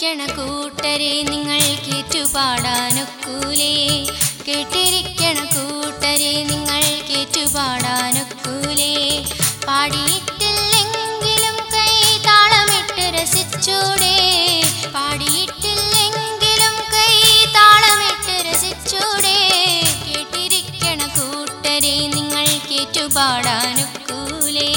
കേട്ടിരിക്കണ കൂട്ടരെ നിങ്ങൾ കേറ്റുപാടാനൊക്കൂലേ കേട്ടിരിക്കണ കൂട്ടരെ നിങ്ങൾ കേറ്റുപാടാനൊക്കൂലേ പാടിയിട്ടില്ലെങ്കിലും കൈ താളമിട്ട് രസിച്ചൂടെ പാടിയിട്ടില്ലെങ്കിലും കൈ താളമിട്ട് രസിച്ചൂടെ കേട്ടിരിക്കണ കൂട്ടരെ നിങ്ങൾ കേറ്റുപാടാനൊക്കൂലേ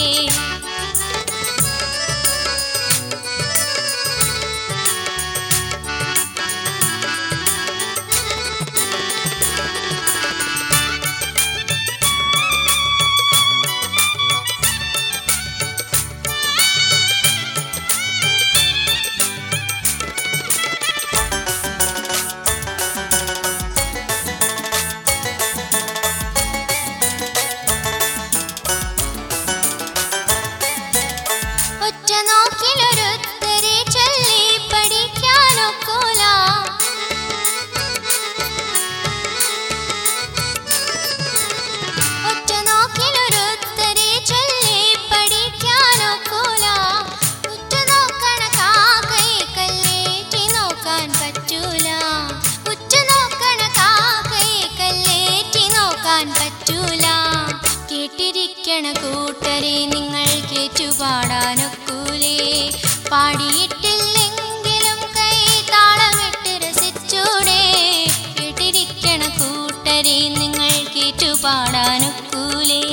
ഒറ്റ നോക്കിലൊരുത്തരെ ചൊല്ലി പഠിക്കാനൊക്കൂല ഒറ്റ നോക്കിലൊരുത്തരെ ചൊല്ലി പഠിക്കാനൊക്കൂല ഉറ്റ നോക്കണ കാക്കയെ കല്ലേറ്റി നോക്കാൻ പറ്റൂല ഉറ്റ നോക്കണ കാക്കയെ കല്ലേറ്റി നോക്കാൻ പറ്റൂല കേട്ടിരിക്കണ കൂട്ടരെ നിങ്ങൾ കേറ്റുപാടാനൊക്കൂലേ പാടിയിട്ടില്ലെങ്കിലും കൈ താളമിട്ട് രസിച്ചൂടെ കേട്ടിരിക്കണ കൂട്ടരെ നിങ്ങൾ കേറ്റുപാടാനൊക്കൂലേ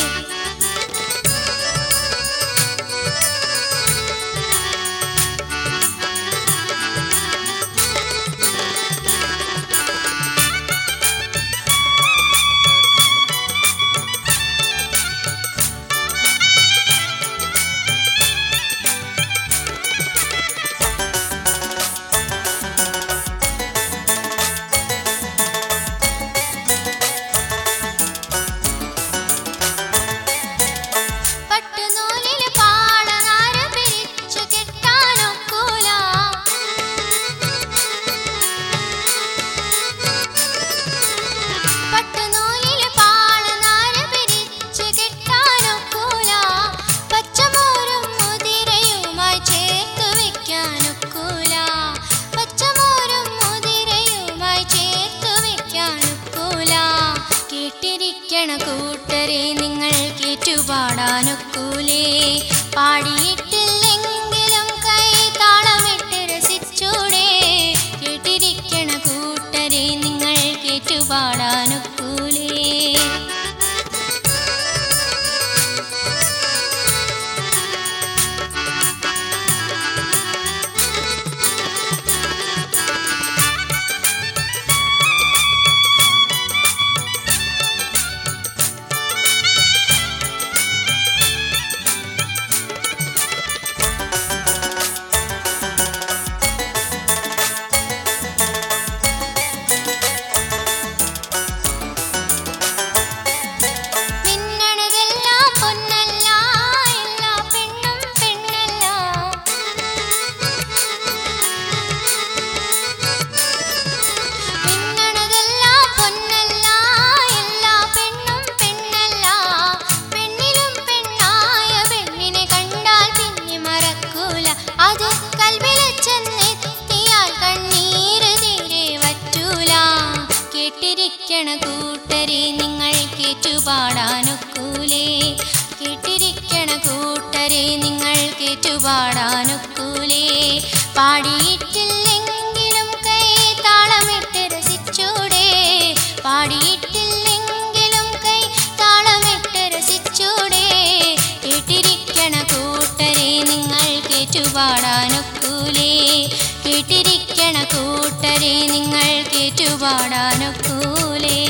പട്ടുനൂലില് പാളനാര പിരിച്ചു കെട്ടാനൊക്കൂല പട്ടുനൂലില് പാളനാര പിരിച്ചു കെട്ടാനൊക്കൂല പച്ചമോരും മുതിരയുമായി ചേർത്തു വെക്കാനൊക്കൂല പച്ചമോരും മുതിരയുമായി ചേർത്തു വെക്കാനൊക്കൂല കേട്ടിരിക്കണ കൂട്ടരെ നിങ്ങൾ കേറ്റുപാടാനൊക്കൂലേ പാടിയിട്ടില്ലെങ്കിലും കൈ താളമിട്ട് രസിച്ചൂടെ കേട്ടിരിക്കണ കൂട്ടരെ നിങ്ങൾ കേറ്റുപാടാനൊക്കൂലേ മിന്നണതെല്ലാം പൊന്നല്ല എല്ലാ പെണ്ണും പെണ്ണല്ല മിന്നണതെല്ലാം പൊന്നല്ല എല്ലാ പെണ്ണും പെണ്ണല്ല പെണ്ണിലും പെണ്ണായ പെണ്ണിനെ കണ്ടാൽ പിന്നെ മറക്കൂല അത് കൽവിലെ ചെന്നെത്തിയാൽ കണ്ണീര് തീരെ വറ്റൂല കേട്ടിരിക്കണ കൂട്ടരെ നിങ്ങൾ കേറ്റുപാടാനൊക്കൂലേ കേട്ടിരിക്കണ കൂട്ടരെ നിങ്ങൾ കേറ്റുപാടാനൊക്കൂലേ പാടിയിട്ടില്ലെങ്കിലും കൈ താളമിട്ട് രസിച്ചൂടെ പാടിയിട്ടില്ലെങ്കിലും കൈ താളമിട്ട് രസിച്ചൂടെ കേട്ടിരിക്കണ കൂട്ടരെ നിങ്ങൾ കേറ്റുപാടാനൊക്കൂലേ കേട്ടിരിക്കണ കൂട്ടരെ നിങ്ങൾ കേറ്റുപാടാനൊക്കൂലേ